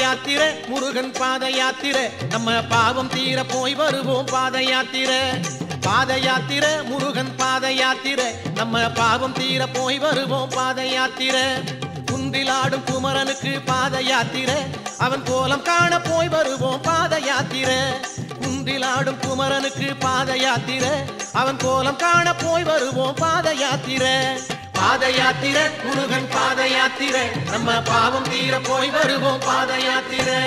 யாத்திரை முருகன் பாத யாத்திரை நம்ம பாவம் தீர போய் வருவோம் பாத யாத்திரை பாத யாத்திரை முருகன் பாத யாத்திரை நம்ம பாவம் தீர போய் வருவோம் பாத யாத்திரை குந்திலாடும் குமரனுக்கு பாத யாத்திரை அவன் கோலம் காண போய் வருவோம் பாத யாத்திரை குந்திலாடும் குமரனுக்கு பாத யாத்திரை அவன் கோலம் காண போய் வருவோம் பாத யாத்திரை பாத யாத்திரை முருகன் பாத யாத்திரை நம்ம பாவம் தீர போய் வருவோம் பாத யாத்திரை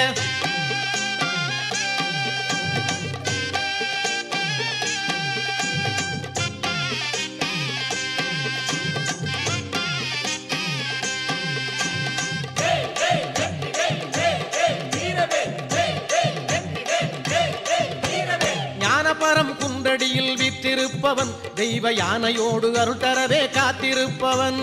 ஞானபரம் குன்றடியில் விற்றிருப்பவன் தெய்வ யானையோடு அருள் தரவே காத்திருப்பவன்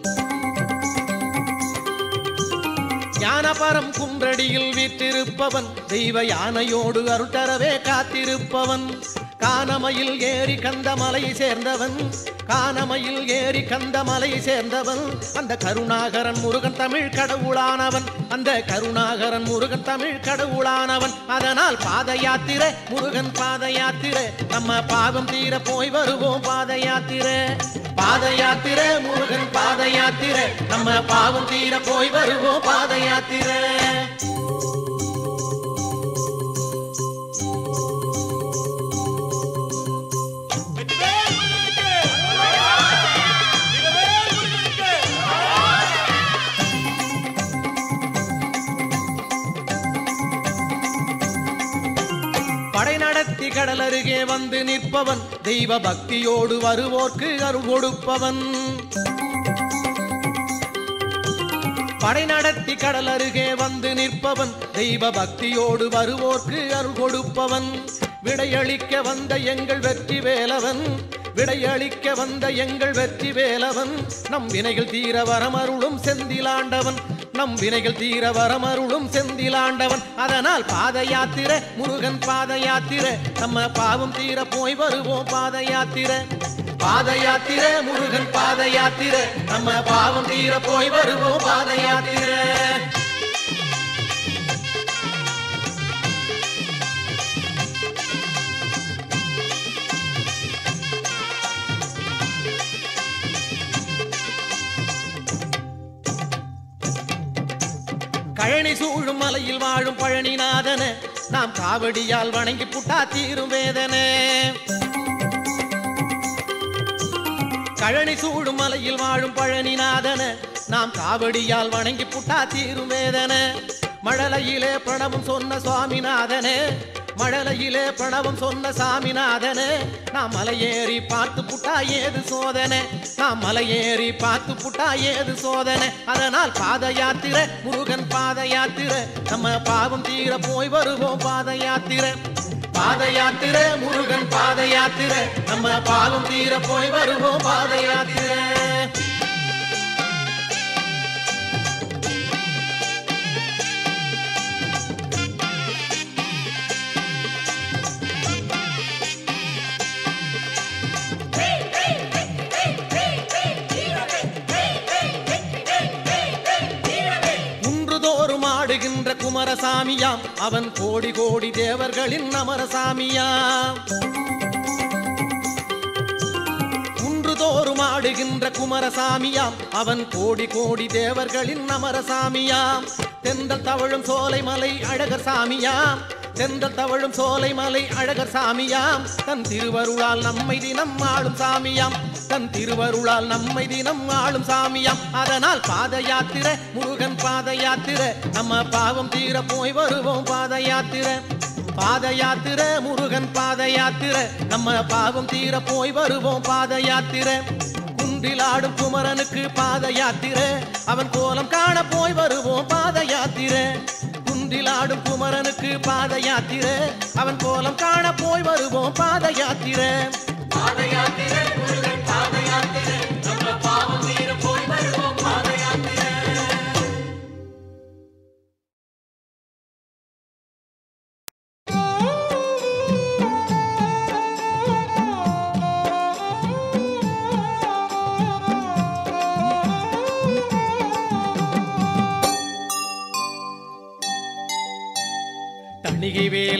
ஞானபரம் குன்றடியில் வீற்றிருப்பவன் தெய்வ யானையோடு அருள் தரவே காத்திருப்பவன் கானமையில் ஏறி கந்தமலை சேர்ந்தவன் கானமையில் ஏறி கந்தமலை சேர்ந்தவன் அந்த கருணாகரன் முருகன் தமிழ் கடவுளானவன் அந்த கருணாகரன் முருகன் தமிழ் கடவுளானவன் அதனால் பாத யாத்திரை முருகன் பாத யாத்திரை நம்ம பாவம் தீர போய் வருவோம் பாத யாத்திரை பாத யாத்திரை முருகன் பாத யாத்திரை நம்ம பாவம் தீர போய் வருவோம் பாத யாத்திரை வெற்றிவேல் முருகனுக்கு! வீரவேல் முருகனுக்கு! படை நடத்தி கடல் அருகே வந்து நிற்பவன் தெய்வ பக்தியோடு வருவோர்க்கு அருள் கொடுப்பவன் படை நடத்தி கடல் அருகே வந்து நிற்பவன் தெய்வ பக்தியோடு வருவோர்க்கு அருள் கொடுப்பவன் விடையளிக்க வந்த எங்கள் வெற்றி வேலவன் விடையளிக்க வந்த எங்கள் வெற்றி வேலவன் நம் வினைகள் தீர வரமருளும் செந்திலாண்டவன் நம் வினைகள் தீர வரமருளும் செந்திலாண்டவன் அதனால் பாத யாத்திரை முருகன் பாத யாத்திரை நம்ம பாவம் தீர போய் வருவோம் பாத யாத்திரை பாத யாத்திரை முருகன் பாத யாத்திரை நம்ம பாவம் தீர போய் வருவோம் பாத யாத்திரை கழனி சூழும் மலையில் வாழும் பழனிநாதன நாம் காவடியால் வணங்கி புட்டா தீரும் வேதனை கழனி சூடும் மலையில் வாழும் பழனிநாதன நாம் காவடியால் வணங்கி புட்டா தீரும் வேதன மழலையிலே பிரணவம் சொன்ன சுவாமிநாதனே மழலையிலே பிரணவம் சொன்ன சாமிநாதனே நாம் மலையேறி பார்த்து புட்டா ஏது சோதனை நாம் மலையேறி பார்த்து புட்டா ஏது சோதனை அதனால் பாத யாத்திரை முருகன் பாத யாத்திரை நம்ம பாவம் தீர போய் வருவோம் பாத யாத்திரை பாத யாத்திரை முருகன் பாத யாத்திரை நம்ம பாவம் தீர போய் வருவோம் பாத யாத்திரை குன்றுதோறும் ஆடுகின்ற குமரசாமியாம் அவன் கோடி கோடி தேவர்களின் அமரசாமியாம் குன்றுதோறும் ஆடுகின்ற குமரசாமியாம் அவன் கோடி கோடி தேவர்களின் அமரசாமியாம் தெந்தல் தவழும் சோலை மலை அழகர் சாமியாம் தெந்தல் தவழும் சோலை மலை அழகர் சாமியாம் தன் திருவருளால் நம்மை தினம் ஆளும் சாமியாம் தன் திருவருளால் நம்மை தினம் ஆளும் சாமியாம் அதனால் பாத யாத்திரை முருகன் பாத யாத்திரை நம்ம பாவம் தீர போய் வருவோம் பாத யாத்திரை பாத யாத்திரை முருகன் பாத யாத்திரை நம்ம பாவம் தீர போய் வருவோம் பாத யாத்திரை குன்றிலாடும் குமரனுக்கு பாத யாத்திரை அவன் கோலம் காண போய் வருவோம் பாத யாத்திரை குன்றிலாடும் குமரனுக்கு பாத யாத்திரை அவன் கோலம் காண போய் வருவோம் பாத யாத்திரை பாத யாத்திரை முருகன் பாத யாத்திரை நம்ம பாவம் தீர போய் வருவோம் பாத யாத்திரை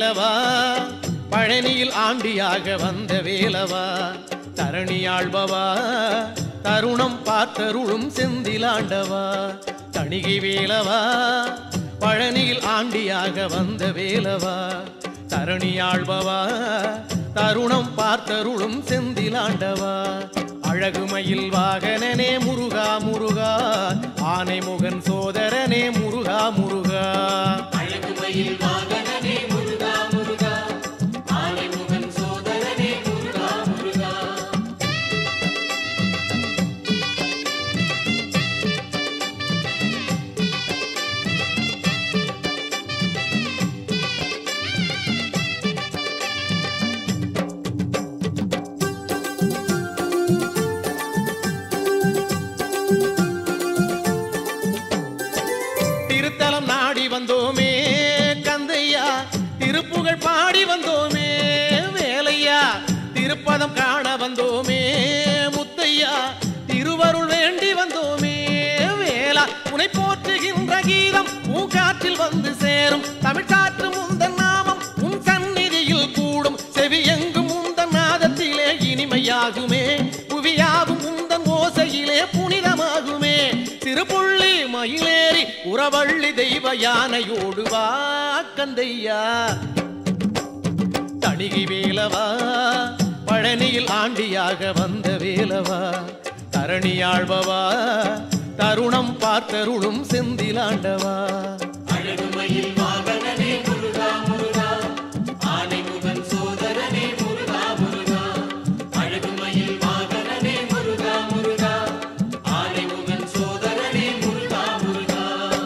வேலவா பழனியில் ஆண்டியாக வந்த வேலவா தரணியாழ்பவா தருணம் பார்த்தருளும் செந்திலாண்டவா தணிகை வேலவா பழனியில் ஆண்டியாக வந்த வேலவா தரணியாழ்பவா தருணம் பார்த்தருளும் செந்திலாண்டவா அழகுமயில் வாகனனே முருகா முருகா ஆனை முகன் சோதரனே முருகா முருகா அழகுமயில் வாகனனே முருகா முருகா ஆனைமுகன் சோதரனே முருகா முருகா திருத்தலம் நாடி வந்தோமே கந்தையா திருப்புகழ் பாடி வந்தோமே வேலையா திருப்பதம் காண வந்தோமே முத்தையா திருவருள் வேண்டி வந்தோமே வேலா உனை போற்றுகின்ற கீதம் பூங்காற்றில் வந்து சேரும் தமிழ்காற்று முந்தன் நாமம் உன் சந்நிதியில் கூடும் செவியெங்கும் உந்தன் நாதத்திலே இனிமையாகுமே புவியாகும் உந்தன் ஓசையிலே புனிதமாகுமே திருப்புள்ளி மயிலேறி உறவள்ளி தெய்வ யானையோடு வா கந்தையா தணிகை வேலவா பழனியில் ஆண்டியாக வந்த வேலவா தரணியாழ்பவா தருணம் பார்த்தருளும் செந்திலாண்டவா அழகுமயில் வாகனனே முருகா முருகா ஆனைமுகன் சோதரனே முருகா முருகா அழகுமயில் வாகனனே முருகா முருகா ஆனைமுகன் சோதரனே முருகா முருகா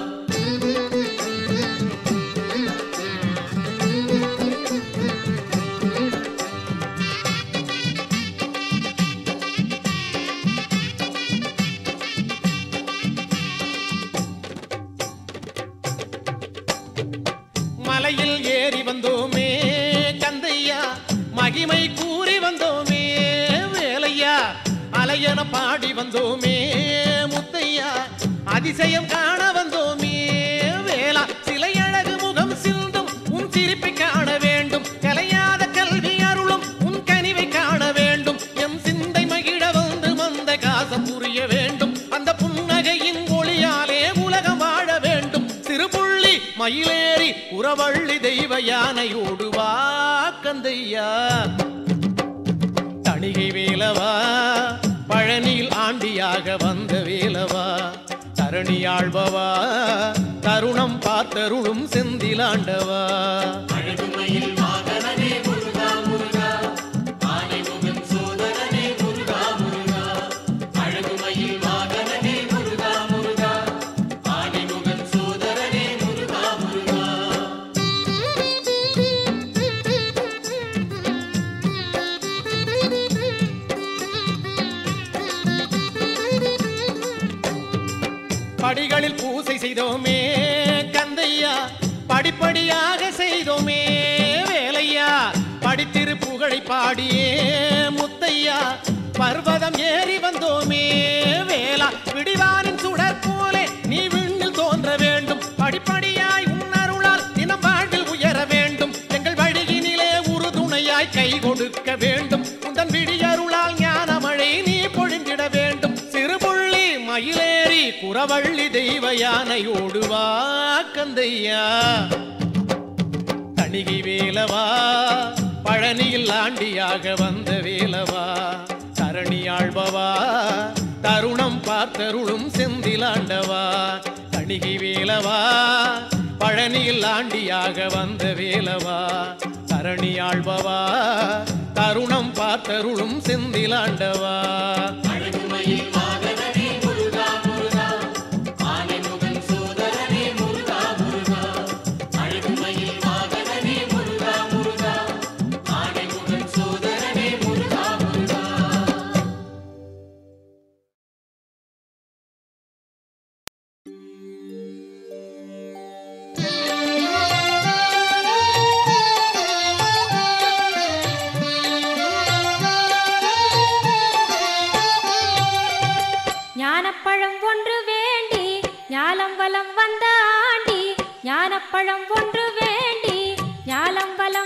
மலையில் ஏறி வந்தோமே கந்தையா மகிமை கூறி வந்தோமே வேலையா அலையன பாடி வந்தோமே முத்தையா அதிசயம் காண வந்தோமே வேளா சிலை அழகு முகம் சிந்தும் உன் சிரிப்பை காண வேண்டும் கலையாத கல்வி அருளும் உன் கனிவை காண வேண்டும் எம் சிந்தை மகிழ வந்து மந்த காசம் புரிய வேண்டும் அந்த புன்னகையின் ஒளியாலே உலகம் வாழ வேண்டும் சிறுபுள்ளி மயிலேறி உறவள்ளி தெய்வ யானையோடு வா கந்தையா தணிகை வேலவா பழனியில் ஆண்டியாக வந்த வேலவா தரணியாழ்பவா தருணம் பார்த்தருளும் செந்திலாண்டவா அழகுமயில் வாகனனே முருகா முருகா ஆனைமுகன் சோதரனே முருகா முருகா அழகுமயில் வாகனனே முருகா முருகா ஆனைமுகன் சோதரனே முருகா முருகா படிகளில் பூசை செய்தோமே கந்தையா படிப்படியாக செய்தோமே வேலையா படித்திரு புகழை பாடியே முத்தையா பர்வதம் ஏறி வந்தோமே வேலா விடிவானின் சுடர் போலே நீ விண்ணில் தோன்ற வேண்டும் படிப்படியாய் உன் அருளால் தினம் வாழ்வில் உயர வேண்டும் எங்கள் வழியினிலே உறுதுணையாய் கை கொடுக்க வேண்டும் உந்தன் விடியருளால் ஞான மழை நீ பொழிந்திட வேண்டும் சிறுபுள்ளி மயிலேறி குறவள்ளி தெய்வ யானையோடு வா கந்தையா தணிகை வேலவா பழனியில் ஆண்டியாக வந்த வேலவா தரணியாழ்பவா தருணம் பார்த்தருளும் செந்திலாண்டவா தணிகை வேலவா பழனியில் ஆண்டியாக வந்த வேலவா தரணியாழ்பவா தருணம் பார்த்தருளும் செந்திலாண்டவா அழகுமயில் வாகனனே முருகா முருகா ஆனைமுகன் சோதரனே முருகா முருகா அழகுமயில் வாகனனே முருகா முருகா ஆனைமுகன் சோதரனே முருகா முருகா ஞானப்பழம் ஒன்று வேண்டி ஞாலம் வலம் வந்த ஆண்டி ஞானப்பழம் ஒன்று வேண்டி ஞாலம் வலம்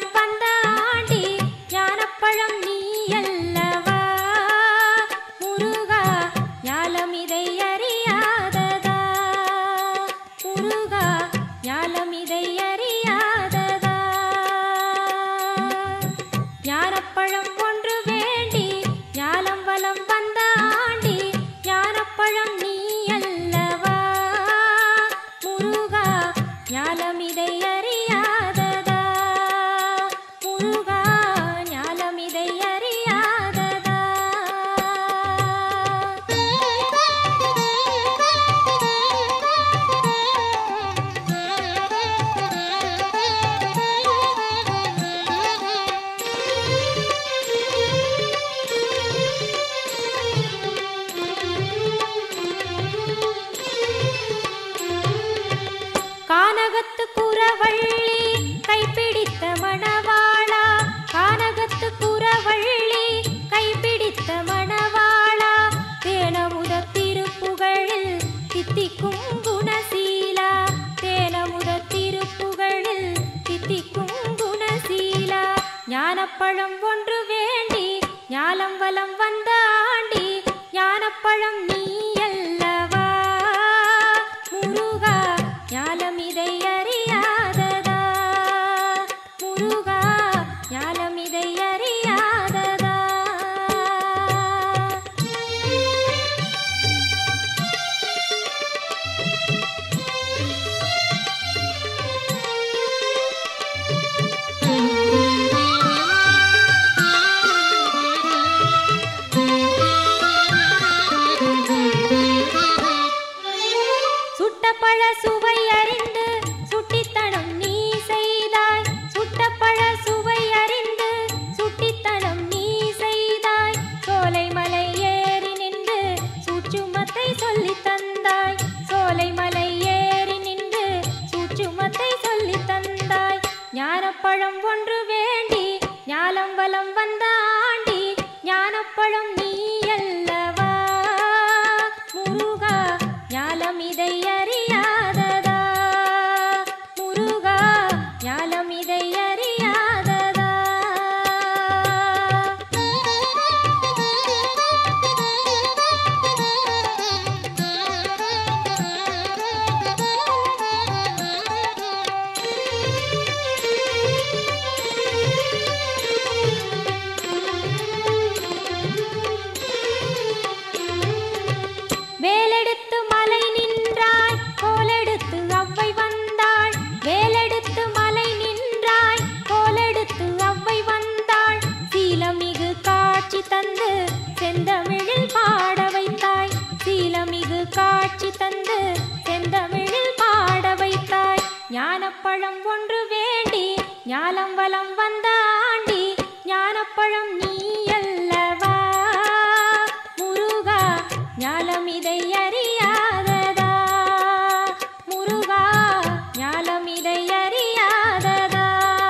வலம் வந்த ஆண்டி ஞானப்பழம் நீ அல்லவா முருகா ஞாலம் இதை அறியாததா முருகா ஞாலம் இதை அறியாததா சுட்டப்பழ சுவை அறிந்து சுட்டித்தனம் நீ செய்தாய் சுட்டப்பழ சுவை அறிந்து சுட்டித்தனம் நீ செய்தாய் சோலைமலை ஏறி நின்று சூட்சுமத்தை சொல்லித் தந்தாய் சோலைமலை ஏறி நின்று சூட்சுமத்தை சொல்லித் தந்தாய் ஞானப்பழம் ஒன்று வேண்டி ஞாலம் வலம் வந்த ஆண்டி ஞானப்பழம் நீ அல்லவா முருகா ஞாலம் இதை அறியாததா முருகா ஞாலம் இதை அறியாததா வேலெடுத்து மலை நின்றாய் கோலெடுத்து அவ்வை வந்தாள் வேலெடுத்து மலை நின்றாய் கோலெடுத்து அவ்வை வந்தாள் சீலமிகு காட்சி தந்து செந்தமிழில் பாட வைத்தாய் சீலமிகு காட்சி தந்து செந்தமிழில் பாட வைத்தாய் ஞானப்பழம் ஒன்று வேண்டி ஞாலம் வலம் வந்த ஆண்டி ஞானப்பழம் நீ அல்லவா முருகா ஞாலம் இதை அறியாததா முருகா ஞாலம் இதை அறியாததா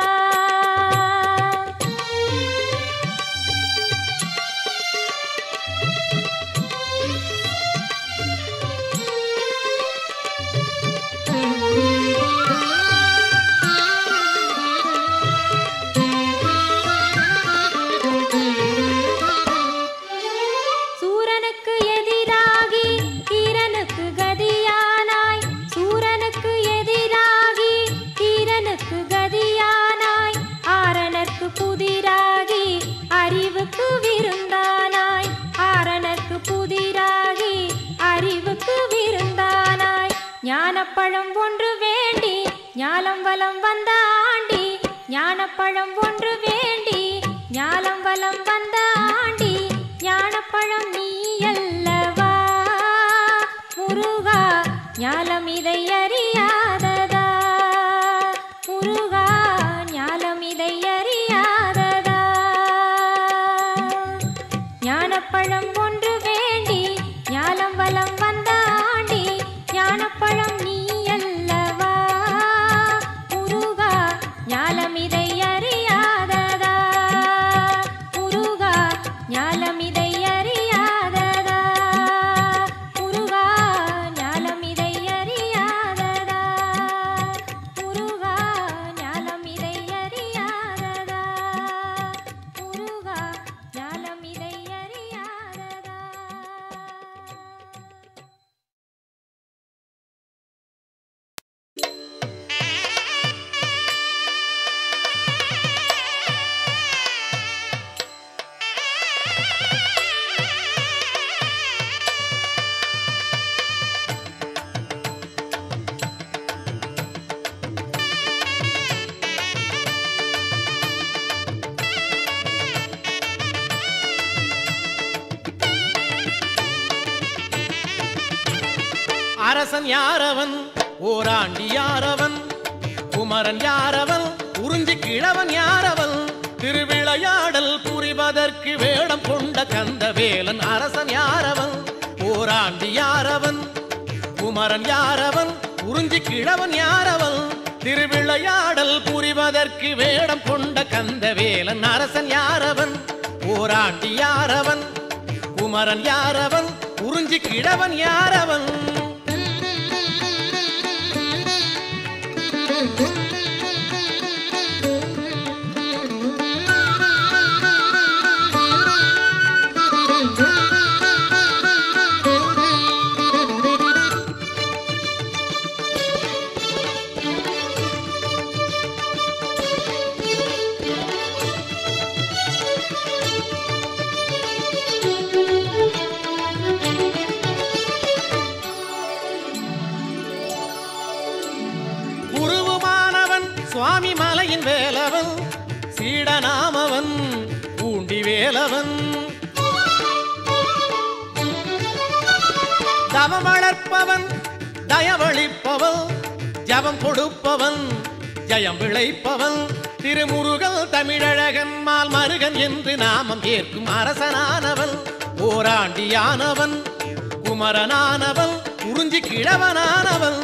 சூரனுக்கு எதிராகி தீரனுக்கு கதியானாய் சூரனுக்கு எதிராகி தீரனுக்கு கதியானாய் ஆரணர்க்கு புதிராகி அறிவுக்கு விருந்தானாய் ஆரணர்க்கு புதிராகி அறிவுக்கு விருந்தானாய் ஞானப்பழம் ஒன்று வேண்டி ஞாலம் வலம் வந்த ஆண்டி ஞானப்பழம் ஒன்று வேண்டி ஞாலம் வலம் வந்த ஆண்டி ஞானப்பழம் நீ அல்லவா முருகா ஞாலம் இதை அறியாததா முருகா ஞாலம் இதை அறியாததா ஞானப்பழம் ஒன்று வேண்டி ஞாலம் வலம் வந்த ஆண்டி ஞானப்பழம் நீ அல்லவா முருகா ஞாலம் இதை அறியாததா முருகா ஞாலம் இதை அறியாததா முருகா ஞாலம் இதை அறியாததா முருகா ஞாலம் இதை அறியாததா முருகா ஞாலம் இதை அறியாததா அரசன் யாரவன் ஓராண்டி யாரவன் குமரன் யாரவன் உறிஞ்சி கிழவன் யாரவன் திருவிளையாடல் புரிவதற்கு வேடம் கொண்ட கந்தவேலன் அரசன் யாரவன் ஓராண்டி யாரவன் குமரன் யாரவன் உறிஞ்சி கிழவன் யாரவன் திருவிளையாடல் புரிவதற்கு வேடம் கொண்ட கந்தவேலன் அரசன் யாரவன் ஓராண்டி யாரவன் குமரன் யாரவன் உறிஞ்சி கிழவன் யாரவன் குருவுமானவன் சுவாமி மலையின் வேலவன் சீடனாமவன் பூண்டி வேலவன் தவம் வளர்ப்பவன் தயவளிப்பவன் ஜபம் கொடுப்பவன் ஜயம் விளைப்பவன் திருமுருகல் தமிழழகன் மால் மருகன் என்று நாமம் ஏற்கும் அரசனானவன் ஓராண்டியானவன் குமரனானவன் குறிஞ்சி கிழவனானவன்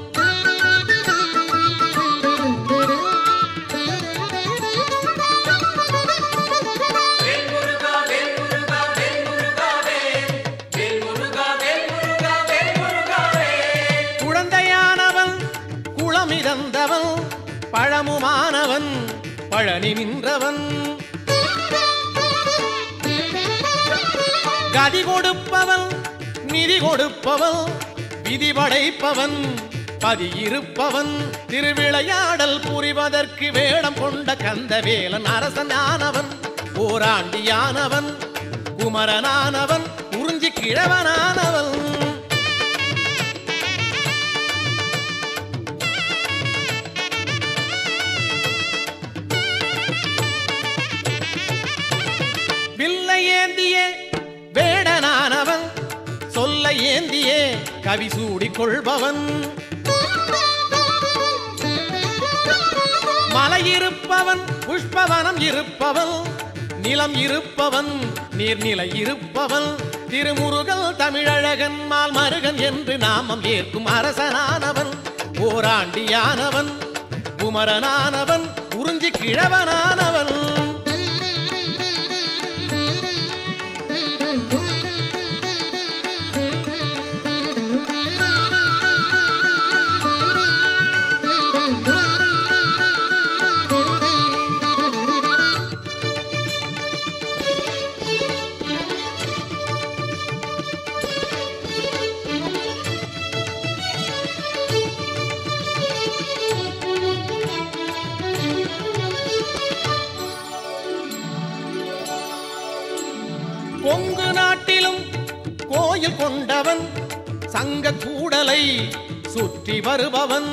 வேல் முருகா வேல் முருகா வேல் முருகா வேல் வேல் முருகா வேல் முருகா வேல் முருகா வேல் குழந்தையானவன் குளமிதந்தவன் பழமுமானவன் பழனி நின்றவன் கதி கொடுப்பவன் நிதி கொடுப்பவன் விதி படைப்பவன் பதியிருப்பவன் திருவிளையாடல் புரிவதற்கு வேடம் கொண்ட கந்தவேலன் அரசனானவன் ஓராண்டியானவன் குமரனானவன் உறிஞ்சி கிழவனானவன் வில்லை ஏந்தியே வேடனானவன் சொல்ல ஏந்தியே கவி சூடிக் கொள்பவன் மலையிருப்பவன் புஷ்பவனம் இருப்பவன் நிலம் இருப்பவன் நீர்நிலை இருப்பவன் திருமுருகல் தமிழழகன் மால் மருகன் என்று நாமம் ஏற்கும் அரசனானவன் ஓராண்டியானவன் குமரனானவன் உறிஞ்சி கிழவனானவன் கொங்கு நாட்டிலும் கோயில் கொண்டவன் சங்க கூடலை சுற்றி வருபவன்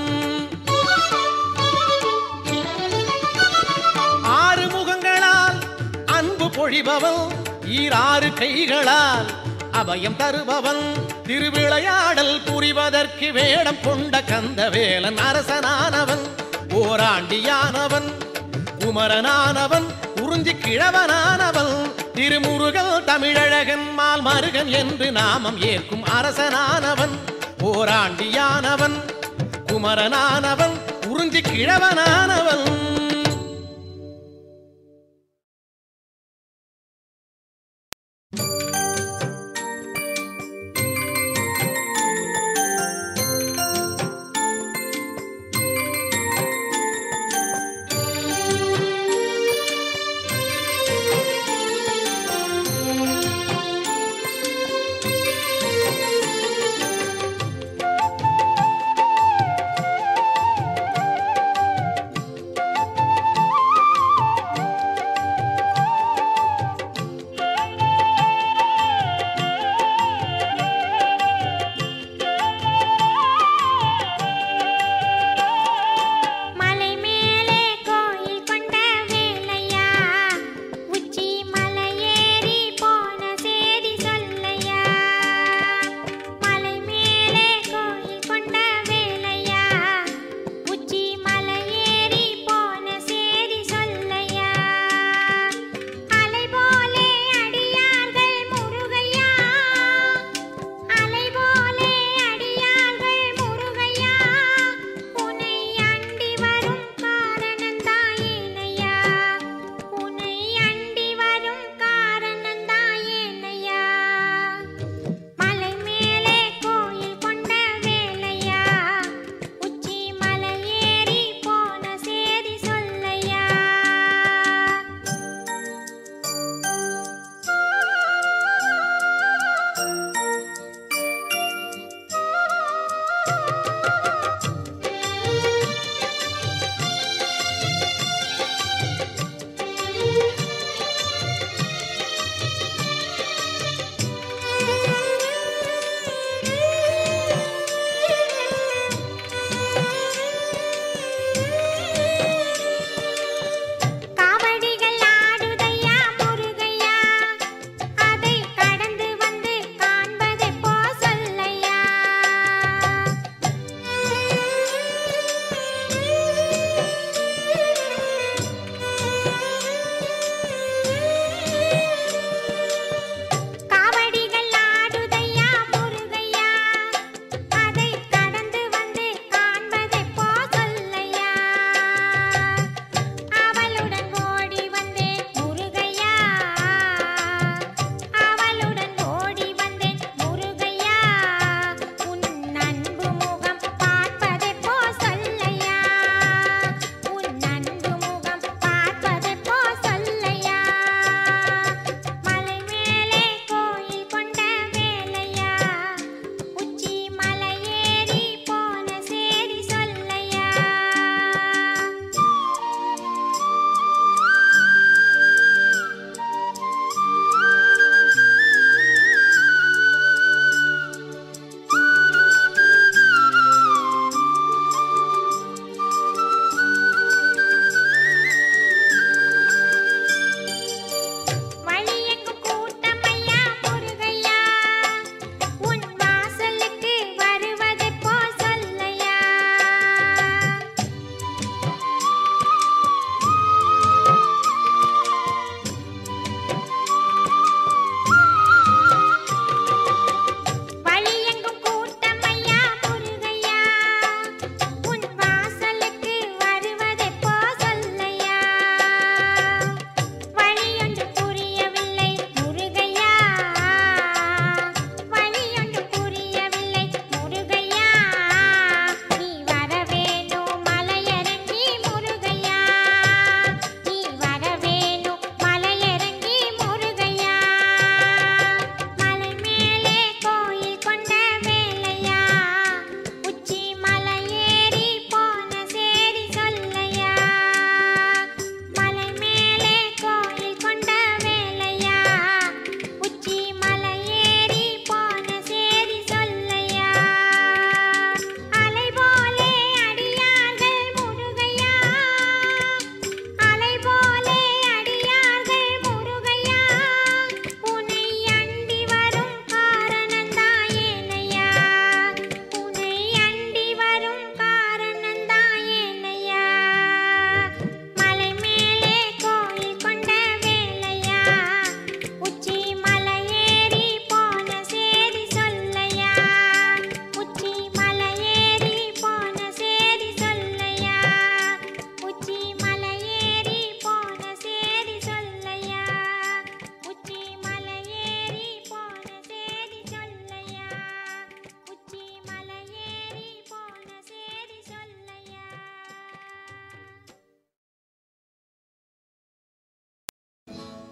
ஆறு முகங்களால் அன்பு பொழிபவன் ஈராறு கைகளால் அபயம் தருபவன் திருவிளையாடல் புரிவதற்கு வேடம் கொண்ட கந்தவேலன் அரசனானவன் ஓராண்டியானவன் குமரனானவன் குறிஞ்சி கிழவனானவன் திருமுருகல் தமிழழகன் மால் மருகன் என்று நாமம் ஏற்கும் அரசனானவன் ஓராண்டியானவன் குமரனானவன் குறிஞ்சி கிழவனானவன்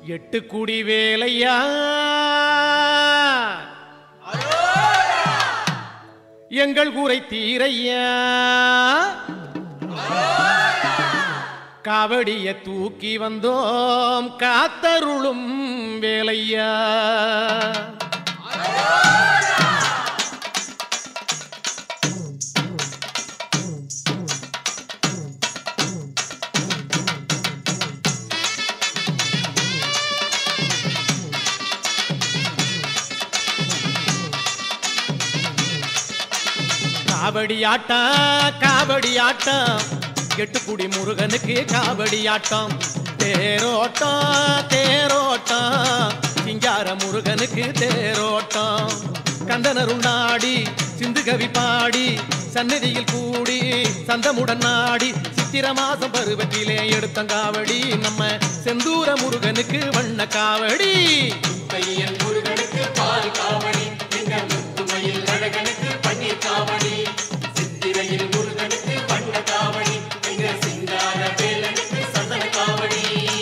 எட்டு குடி வேலையா எங்கள் கூரை தீரையா காவடிய தூக்கி வந்தோம் காத்தருளும் வேலையா காவடி ஆட்டம் காவடி ஆட்டம் எட்டுக்குடி முருகனுக்கு காவடி ஆட்டம் தேரோட்டம் தேரோட்டம் சிங்கார முருகனுக்கு தேரோட்டம் கந்தனருள் நாடி சிந்து கவி பாடி சந்நிதியில் கூடி சந்தமுடன் நாடி சித்திர மாசம் பருவத்திலே எடுத்தங்காவடி நம்ம செந்தூர முருகனுக்கு வண்ண காவடி பையன் முருகனுக்கு பால் காவடி எங்க முத்துமையில் அழகனுக்கு பன்னீர் காவடி சித்திரையில் முருகனுக்கு வண்ண காவடி எங்க சிங்கார வேலனுக்கு சந்தன காவடி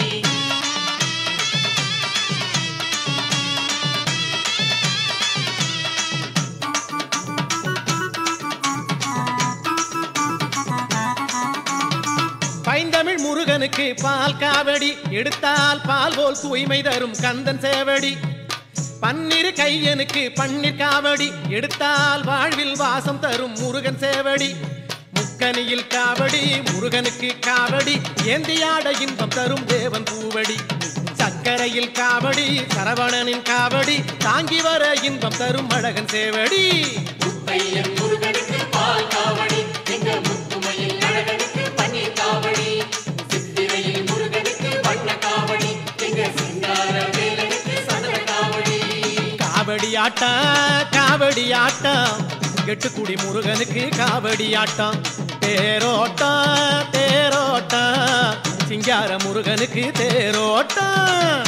பைந்தமிழ் முருகனுக்கு பால் காவடி எடுத்தால் பால் போல் தூய்மை தரும் கந்தன் சேவடி பன்னிரு கையனுக்கு பன்னீர் காவடி எடுத்தால் வாழ்வில் வாசம் தரும் முருகன் சேவடி முக்கனியில் காவடி முருகனுக்கு காவடி ஏந்தியாட இன்பம் தரும் தேவன் பூவடி சக்கரையில் காவடி சரவணனின் காவடி தாங்கி வர இன்பம் தரும் அழகன் சேவடி பையன் முருகனுக்கு பால் காவடி எங்க முத்துமையில் அழகனுக்கு பன்னீர் காவடி சித்திரையில் முருகனுக்கு வண்ண காவடி எங்க சிங்கார வேலனுக்கு சந்தன காவடி காவடி ஆட்டம் காவடி ஆட்டம் எட்டுக்குடி முருகனுக்கு காவடி ஆட்டம் தேரோட்டம் தேரோட்டம் சிங்கார முருகனுக்கு தேரோட்டம்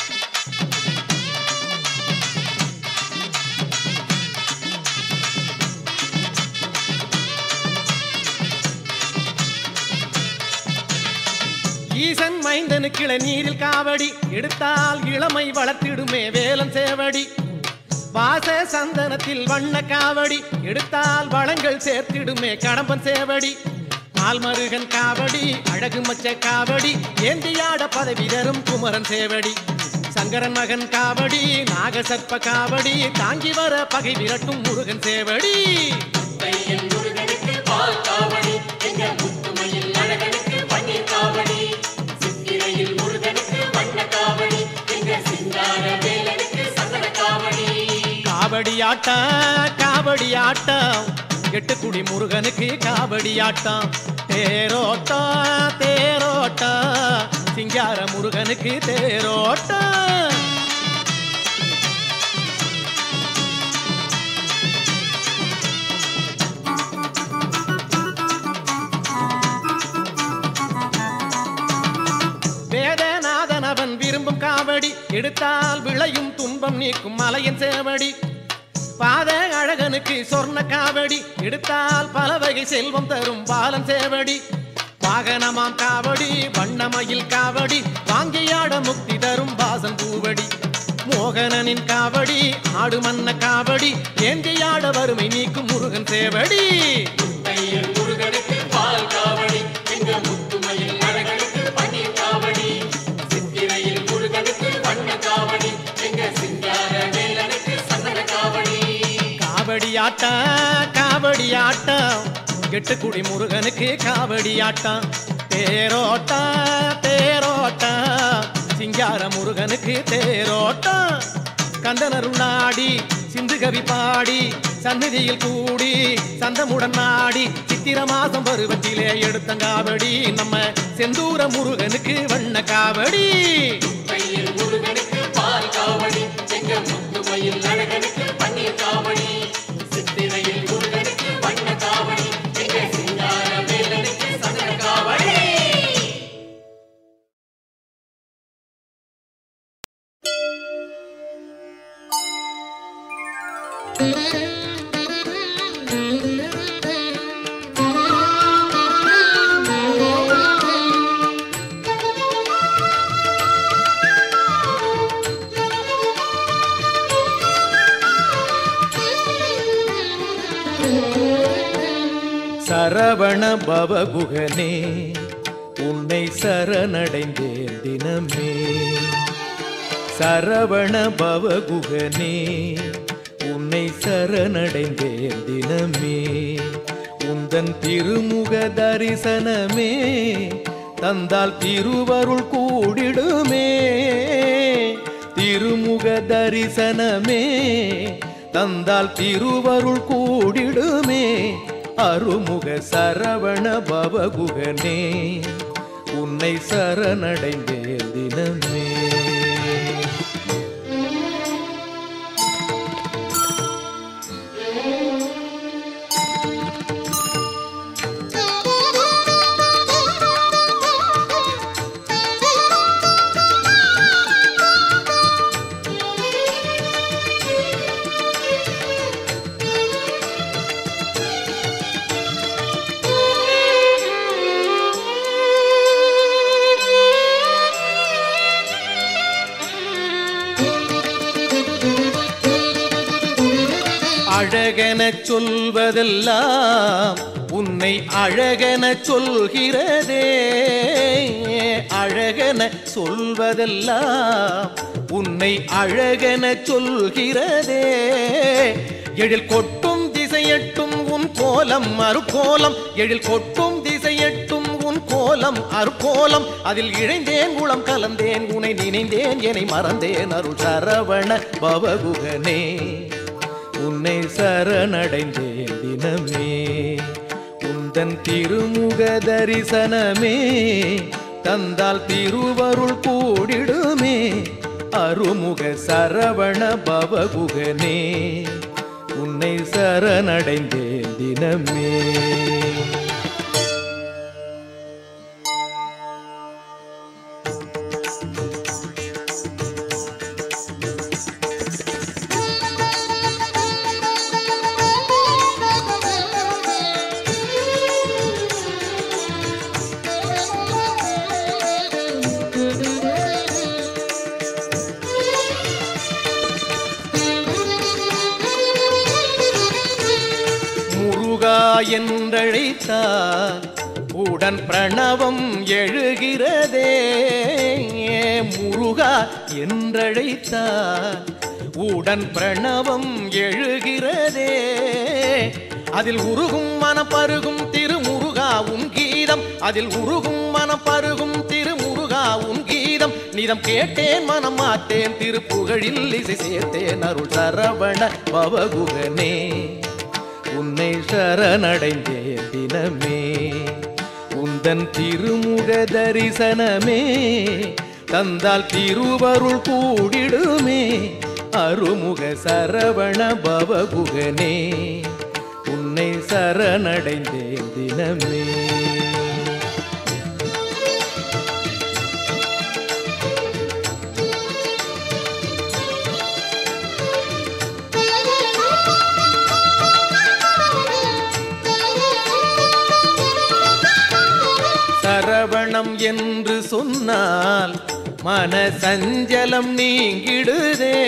ஈசன் மைந்தனுக்கு இளநீரில் காவடி எடுத்தால் இளமை வளர்த்திடுமே வேலன் சேவடி வாச சந்தனத்தில் வண்ண காவடி எடுத்தால் வளங்கள் சேர்த்திடுமே கடம்பன் சேவடி ஆல்மருகன் காவடி அழகு மச்ச காவடி ஏந்தியாட பதவி தரும் குமரன் சேவடி சங்கரன் மகன் காவடி நாகசர்ப்ப காவடி தாங்கி வர பகை விரட்டும் முருகன் சேவடி பையன் முருகனுக்கு பால் காவடி எங்க முத்துமையில் அழகனுக்கு பன்னீர் காவடி சித்திரையில் முருகனுக்கு வண்ண காவடி எங்க சிங்கார வேலனுக்கு சந்தன காவடி காவடி ஆட்டம் காவடி ஆட்டம் எட்டுக்குடி முருகனுக்கு காவடி ஆட்டம் தேரோட்டம் தேரோட்டம் சிங்கார முருகனுக்கு தேரோட்டம் வேதநாதன் அவன் விரும்பும் காவடி எடுத்தால் விளையும் துன்பம் நீக்கும் மலையன் சேவடி பாத அழகனுக்கு சொர்ண காவடி எடுத்தால் பல வகை செல்வம் தரும் பாலன் சேவடி வாகனமாம் காவடி வண்ணமயில் காவடி வாங்கியாட முக்தி தரும் வாசன் பூவடி மோகனனின் காவடி ஆடு மன்ன காவடி ஏந்தியாட வறுமை நீக்கும் முருகன் சேவடி பையன் முருகனுக்கு பால் காவடி எங்க முத்துமையில் அழகனுக்கு பன்னீர் காவடி சித்திரையில் முருகனுக்கு வண்ண காவடி எங்க சிங்கார வேலனுக்கு சந்தன காவடி காவடி ஆட்டம் காவடி ஆட்டம் எட்டுக்குடி முருகனுக்கு காவடி ஆட்டம் தேரோட்டம் தேரோட்டம் சிங்கார முருகனுக்கு தேரோட்டம் கந்தனருள் நாடி சிந்து கவி பாடி சந்நிதியில் கூடி சந்தமுடன் நாடி சித்திர மாசம் பருவத்திலே எடுத்தங்காவடி நம்ம செந்தூர முருகனுக்கு வண்ண காவடி பையன் முருகனுக்கு பால் காவடி எங்க முத்துமையில் அழகனுக்கு பன்னீர் காவடி சித்திரையில் முருகனுக்கு வண்ண காவடி எங்க சிங்கார வேலனுக்கு சந்தன காவடி Thank you. சரவண பவகுகனே உன்னை சரணடைந்தேன் தினமே சரவண பவகுகனே உன்னை சரணடைந்தேன் தினமே உந்தன் திருமுக தரிசனமே தந்தால் திருவருள் கூடிடுமே திருமுக தரிசனமே தந்தால் திருவருள் கூடிடுமே அருமுக சரவண பவகுகனே உன்னை சரணடைந்தேன் தினமே அழகென சொல்வதெல்லாம் உன்னை அழகென சொல்கிறதே அழகென சொல்வதெல்லாம் உன்னை அழகென சொல்கிறதே எழில் கொட்டும் திசையட்டும் உன் கோலம் அருக்கோலம் எழில் கொட்டும் திசையட்டும் உன் கோலம் அருக்கோலம் அதில் இழைந்தேன் குளம் கலந்தேன் உனை நினைந்தேன் என்னை மறந்தேன் அருள் சரவண பவகுகனே உன்னை சரணடைந்தேன் தினமே உந்தன் திருமுக தரிசனமே தந்தால் திருவருள் கூடிடுமே அருமுக சரவண பவகுகனே உன்னை சரணடைந்தேன் தினமே முருகா என்றழைத்தால் உடன் பிரணவம் எழுகிறதே முருகா என்றழைத்தால் உடன் பிரணவம் எழுகிறதே அதில் உருகும் மனப்பருகும் திருமுருகா உன் கீதம் அதில் உருகும் மனப்பருகும் திருமுருகா உன் கீதம் நிதம் கேட்டேன் மனம் மாத்தேன் திருப்புகழில் இசை சேர்த்தேன் அருள் சரவண பவகுகனே உன்னை சரணடைந்தேன் தினமே உந்தன் திருமுக தரிசனமே தந்தால் திருவருள் கூடிடுமே அருமுக சரவண பவகுகனே உன்னை சரணடைந்தேன் தினமே சரவணம் என்று சொன்னால் மன சஞ்சலம் நீங்கிடுதே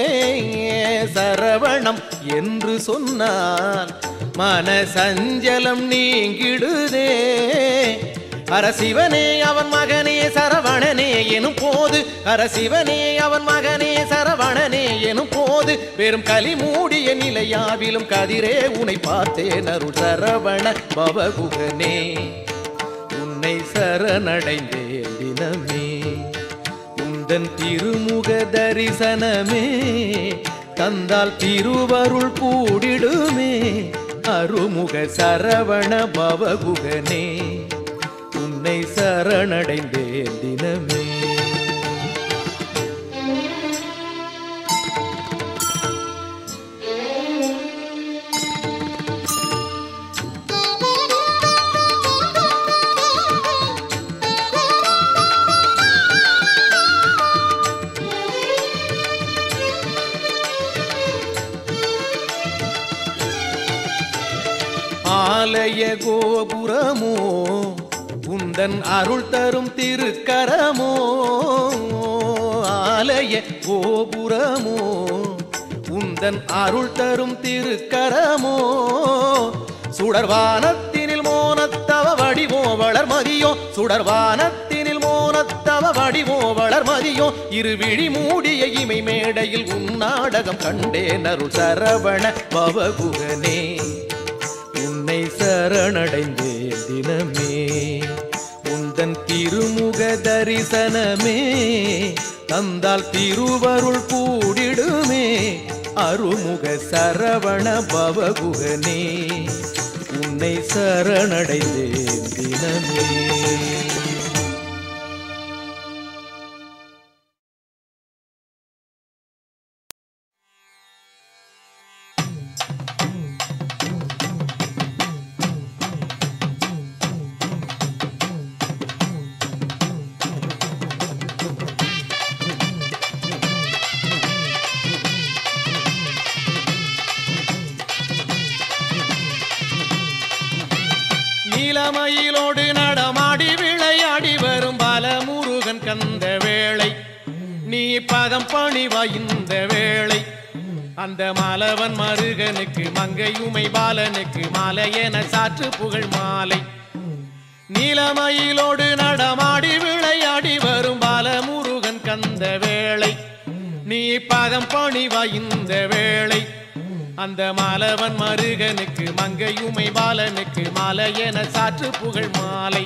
சரவணம் என்று சொன்னால் மன சஞ்சலம் நீங்கிடுதே அரசிவனே அவன் மகனே சரவணனே எனும் போது அரசிவனே அவன் மகனே சரவணனே எனும் போது பெரும் களி மூடிய நிலையாவிலும் கதிரே உனை பார்த்தேன் அருள் சரவண பவகுகனே உன்னை சரணடைந்தேன் தினமே உந்தன் திருமுக தரிசனமே தந்தால் திருவருள் கூடிடுமே அருமுக சரவண பவகுகனே உன்னை சரணடைந்தேன் தினமே ஆலய கோபுரமோ உந்தன் அருள் தரும் திருக்கரமோ ஆலய கோபுரமோ உந்தன் அருள் தரும் திருக்கரமோ சுடர்வானத்தினில் வடிவோ வளர்மதியோ சுடர்வானத்தினில் மோனத்தவ வடிவோ வளர்மதியோ இருவிழி மூடிய இமை மேடையில் உன் நாடகம் கண்டேன் அருள் சரவண பவகுகனே உன்னை சரணடைந்தேன் தினமே உந்தன் திருமுக தரிசனமே தந்தால் திருவருள் கூடிடுமே அருமுக சரவண பவகுகனே உன்னை சரணடைந்தேன் தினமே நீலமயிலோடு நடமாடி விளையாடி வரும் பாலமுருகன் கந்த வேளை நீ பதம் பணிவா இந்த வேளை அந்த மாலவன் மருகனுக்கு மங்கையுமை பாலனுக்கு மாலையென சாற்று புகழ் மாலை நீலமயிலோடு நடமாடி விளையாடி வரும் பாலமுருகன் கந்த வேளை நீ பதம் பணிவா இந்த வேளை அந்த மாலவன் மருகனுக்கு மங்கையுமை பாலனுக்கு மாலையென சாற்று புகழ் மாலை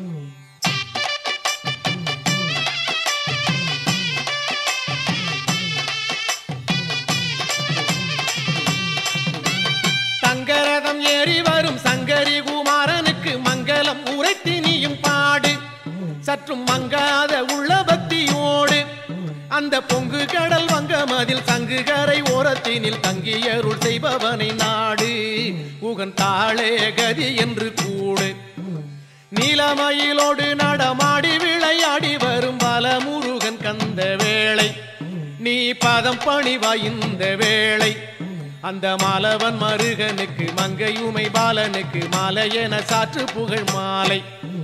தங்கரதம் ஏறி வரும் சங்கரி குமாரனுக்கு மங்களம் உரைத்தி நீயும் பாடு சற்றும் மங்காத உள்ளபக்தியோடு அந்த பொங்கு கடல் வங்கமதில் தங்கு கரை ஓரத்தினில் தங்கியருள் செய்பவனை நாடு உகன் தாளே கதி என்று கூடு நீலமயிலோடு நடமாடி விளையாடி வரும் பலமுருகன் கந்த வேளை நீ பதம் பணிவா இந்த வேளை அந்த மாலவன் மருகனுக்கு மங்கையுமை பாலனுக்கு மாலையென சாற்று புகழ் மாலை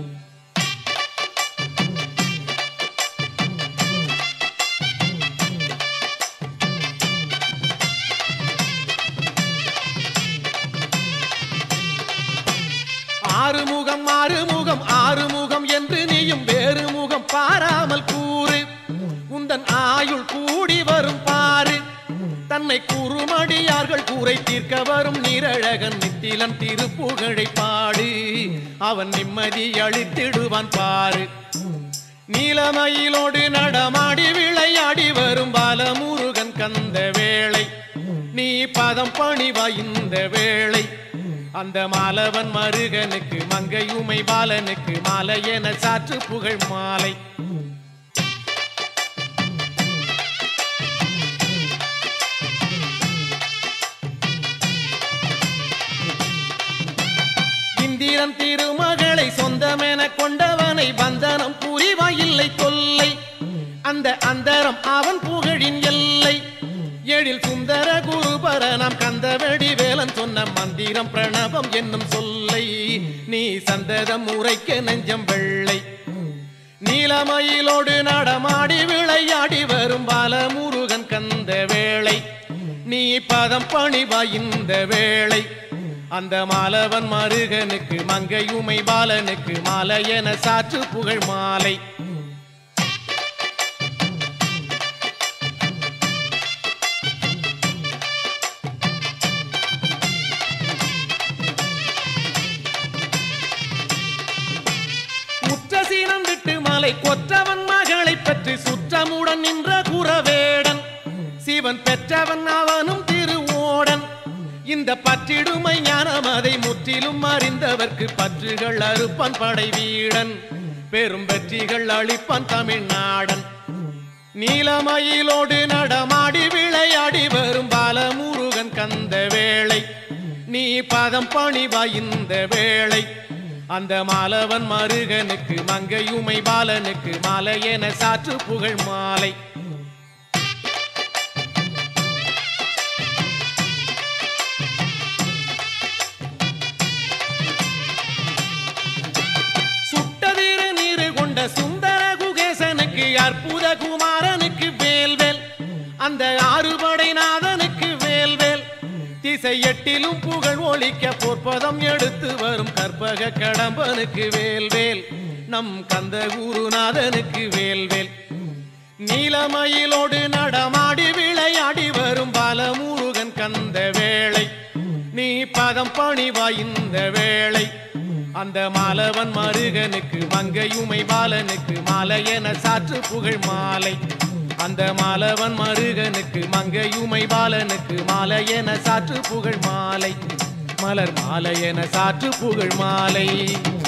ஆறுமுகம் ஆறுமுகம் ஆறுமுகம் என்று நீயும் வேறு முகம் பாராமல் கூறு உந்தன் ஆயுள் கூடி வரும் பாரு தன்னை கூறுமடியார்கள் கூரை தீர்க்க வரும் நீரழகன் நித்திலன் திருப்புகழை பாடு அவன் நிம்மதி அளித்திடுவான் பாரு நீலமயிலோடு நடமாடி விளையாடி வரும் பாலமுருகன் கந்த வேளை நீ பதம் பணிவா இந்த வேளை அந்த மாலவன் மருகனுக்கு மங்கையுமை பாலனுக்கு மாலையென சாற்று புகழ் மாலை இந்திரன் திருமகளை சொந்தமென கொண்டவனை பந்தனம் புரிவா இல்லை தொல்லை அந்த அந்தரம் அவன் புகழின் எல்லை எழில் சுந்தர குருபர நாம் கந்தவடி வேலன் சொன்ன மந்திரம் பிரணவம் என்னும் சொல்லை நீ சந்ததம் உரைக்க நெஞ்சம் வெள்ளை நீலமயிலோடு நடமாடி விளையாடி வரும் பாலமுருகன் கந்த வேளை நீ பதம் பணிவா இந்த வேளை அந்த மாலவன் மருகனுக்கு மங்கையுமை பாலனுக்கு மாலையென சாற்று புகழ் மாலை முற்ற சீனம் விட்டு மலை கொற்றவன் மகளை பற்றி சுற்றமுடன் நின்ற குறவேடன் சிவன் பெற்றவன் அவனும் திருவோடன் இந்த பற்றிடுமை ஞானம் அதை முற்றிலும் அறிந்தவர்க்கு பற்றுகள் அறுப்பான் படை வீடன் பெரும் வெற்றிகள் அளிப்பான் தமிழ்நாடன் நீலமயிலோடு நடமாடி விளையாடி வரும் பாலமுருகன் கந்த வேளை நீ பதம் பணிவா இந்த வேளை அந்த மாலவன் மருகனுக்கு மங்கையுமை பாலனுக்கு மாலையென சாற்று புகழ் மாலை சுட்டதிரு நீரு கொண்ட சுந்தர குகேசனுக்கு அற்புத குமாரனுக்கு வேல்வேல் அந்த ஆறுபடை நாதனுக்கு வேல்வேல் திசை திசை எட்டிலும் புகழ் ஒழிக்க பொற்பதம் எடுத்து வரும் கற்பக கடம்பனுக்கு வேல்வேல் நம் கந்த குருநாதனுக்கு வேல்வேல் நீலமயிலோடு நடமாடி விளையாடி வரும் பாலமுருகன் கந்த வேளை நீ பதம் பணிவா இந்த வேளை அந்த மாலவன் மருகனுக்கு மங்கையுமை பாலனுக்கு மாலை என சாற்று புகழ் மாலை அந்த மாலவன் மருகனுக்கு மங்கையுமை பாலனுக்கு மாலை என சாற்று புகழ் மாலை மலர் மாலை என சாற்று புகழ் மாலை